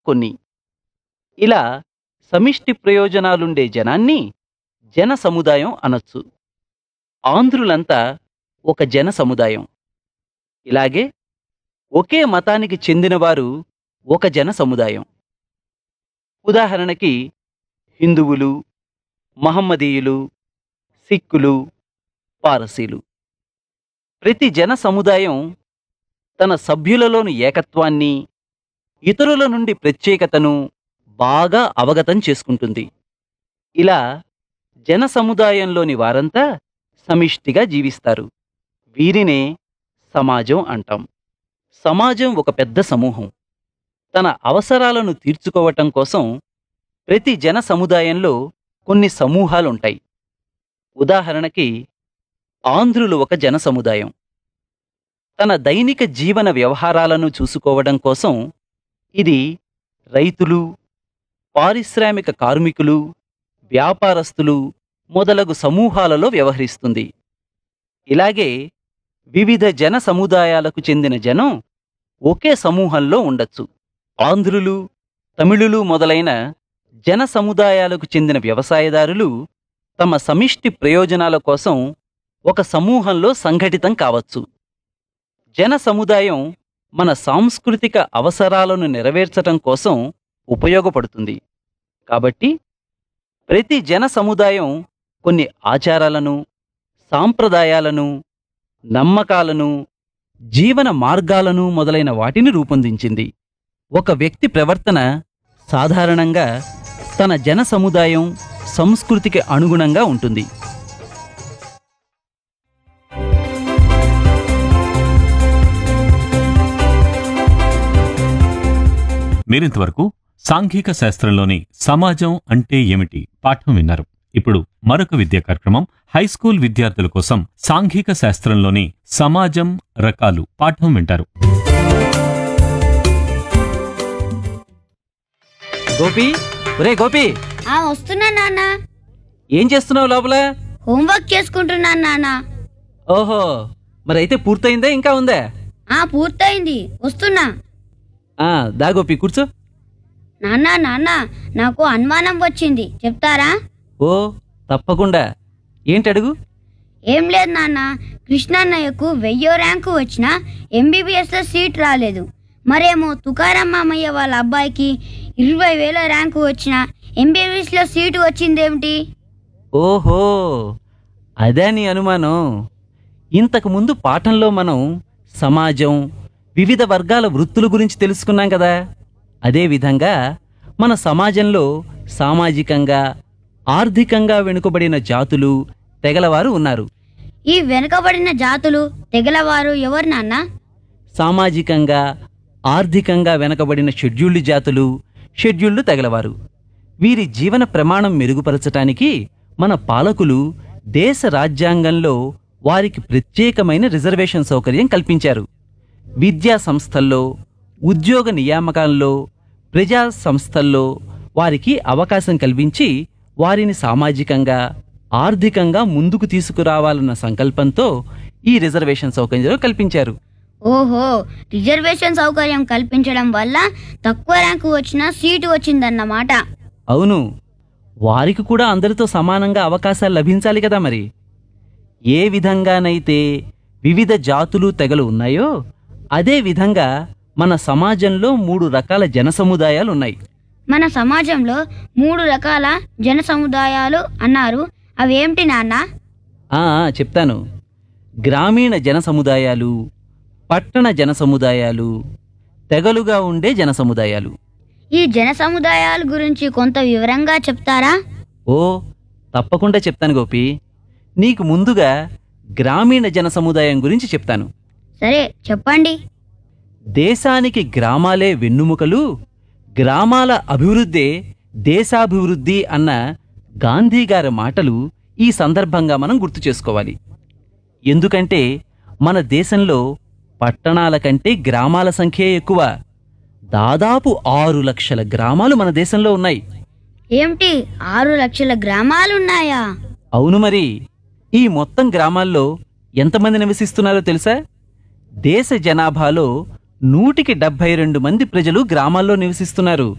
కొన్ని ఇలా సమిష్టి ప్రయోజనాలుండే జనాన్ని జన సముదాయం అనొచ్చు ఆంధ్రులంతా ఒక జన సముదాయం ఇలాగే ఒకే మతానికి చెందినవారు ఒక జన సముదాయం ఉదాహరణకి హిందువులు మహమ్మదీయులు సిక్కులు పారసీలు ప్రతి జన సముదాయం తన సభ్యులలోని ఏకత్వాన్ని ఇతరుల నుండి ప్రత్యేకతను బాగా అవగతం చేసుకుంటుంది ఇలా జన సముదాయంలోని వారంతా సమిష్టిగా జీవిస్తారు వీరినే సమాజం అంటాం సమాజం ఒక పెద్ద సమూహం తన అవసరాలను తీర్చుకోవటం కోసం ప్రతి జన సముదాయంలో కొన్ని సమూహాలుంటాయి ఉదాహరణకి ఆంధ్రులు ఒక జన సముదాయం తన దైనిక జీవన వ్యవహారాలను చూసుకోవడం కోసం ఇది రైతులు పారిశ్రామిక కార్మికులు వ్యాపారస్తులు మొదలగు సమూహాలలో వ్యవహరిస్తుంది ఇలాగే వివిధ జన సముదాయాలకు చెందిన జనం ఒకే సమూహంలో ఉండొచ్చు ఆంధ్రులు తమిళులు మొదలైన జన సముదాయాలకు చెందిన వ్యవసాయదారులు తమ సమిష్టి ప్రయోజనాల కోసం ఒక సమూహంలో సంఘటితం కావచ్చు జన సముదాయం మన సాంస్కృతిక అవసరాలను నెరవేర్చటం కోసం ఉపయోగపడుతుంది కాబట్టి ప్రతి జన సముదాయం కొన్ని ఆచారాలను సాంప్రదాయాలను నమ్మకాలను జీవన మార్గాలను మొదలైన వాటిని రూపొందించింది ఒక వ్యక్తి ప్రవర్తన సాధారణంగా తన జన సముదాయం సంస్కృతికి అనుగుణంగా ఉంటుంది మీరింతవరకు సాంఘిక శాస్త్రంలోని సమాజం అంటే ఏమిటి పాఠం విన్నారు ఇప్పుడు మరొక విద్యా కార్యక్రమం హైస్కూల్ విద్యార్థుల కోసం సాంఘిక శాస్త్రంలోని సమాజం రకాలు పాఠం వింటారు గోపి ఒరే గోపి ఆ వస్తున్నా నాన్న ఏం చేస్తున్నావు లోపల హోంవర్క్ చేసుకుంటున్నాను నాన్న ఓహో మరైతే పూర్తయిందా ఇంకా ఉందా ఆ పూర్తయింది వస్తున్నా ఆ దా గోపి కూర్చో నాన్న నాన్న నాకు అనుమానం వచ్చింది చెప్తారా ఓ తప్పకుండా ఏంటి అడుగు ఏం లేదు నాన్న కృష్ణన్నయ్యకు వెయ్యో ర్యాంకు వచ్చినా ఎంబీబీఎస్లో సీట్ రాలేదు మరేమో తుకారాం మామయ్య వాళ్ళ అబ్బాయికి ఇరవై వేల ర్యాంకు వచ్చిన ఎంబీబీఎస్లో సీటు వచ్చిందేమిటి ఓహో అదే నీ అనుమానం ఇంతకు ముందు పాఠంలో మనం సమాజం వివిధ వర్గాల వృత్తుల గురించి తెలుసుకున్నాం కదా అదేవిధంగా మన సమాజంలో సామాజికంగా ఆర్థికంగా వెనుకబడిన జాతులు తెగలవారు ఉన్నారు ఈ వెనుకబడిన జాతులు తెగలవారు ఎవరు నాన్న సామాజికంగా ఆర్థికంగా వెనకబడిన షెడ్యూల్డ్ జాతులు షెడ్యూల్డ్ తెగలవారు వీరి జీవన ప్రమాణం మెరుగుపరచటానికి మన పాలకులు దేశ రాజ్యాంగంలో వారికి ప్రత్యేకమైన రిజర్వేషన్ సౌకర్యం కల్పించారు విద్యా సంస్థల్లో ఉద్యోగ నియామకాల్లో ప్రజా సంస్థల్లో వారికి అవకాశం కల్పించి వారిని సామాజికంగా ఆర్థికంగా ముందుకు తీసుకురావాలన్న సంకల్పంతో ఈ రిజర్వేషన్ సౌకర్యం కల్పించారు ఓహో రిజర్వేషన్ సౌకర్యం కల్పించడం వల్ల తక్కువ ర్యాంకు వచ్చిన సీటు వచ్చిందన్నమాట అవును వారికి కూడా అందరితో సమానంగా అవకాశాలు లభించాలి కదా మరి ఏ విధంగానైతే వివిధ జాతులు తెగలు ఉన్నాయో అదే విధంగా మన సమాజంలో మూడు రకాల జన సముదాయాలు ఉన్నాయి మన సమాజంలో మూడు రకాల జన సముదాయాలు అన్నారు అవేమిటి నాన్న ఆ ఆ, చెప్తాను గ్రామీణ జన సముదాయాలు పట్టణ జన సముదాయాలు తెగలుగా ఉండే జన సముదాయాలు ఈ జన సముదాయాల గురించి కొంత వివరంగా చెప్తారా ఓ తప్పకుండా చెప్తాను గోపి నీకు ముందుగా గ్రామీణ జన సముదాయం గురించి చెప్తాను సరే చెప్పండి దేశానికి గ్రామాలే వెన్నుముకలు గ్రామాల అభివృద్ధే దేశాభివృద్ధి అన్న గాంధీ గారి మాటలు ఈ సందర్భంగా మనం గుర్తు చేసుకోవాలి ఎందుకంటే మన దేశంలో పట్టణాల కంటే గ్రామాల సంఖ్యే ఎక్కువ దాదాపు ఆరు లక్షల గ్రామాలు మన దేశంలో ఉన్నాయి ఏమిటి ఆరు లక్షల గ్రామాలున్నాయా అవును మరి ఈ మొత్తం గ్రామాల్లో ఎంతమంది నివసిస్తున్నారో తెలుసా దేశ జనాభాలో నూటికి డెబ్బై రెండు మంది ప్రజలు గ్రామాల్లో నివసిస్తున్నారు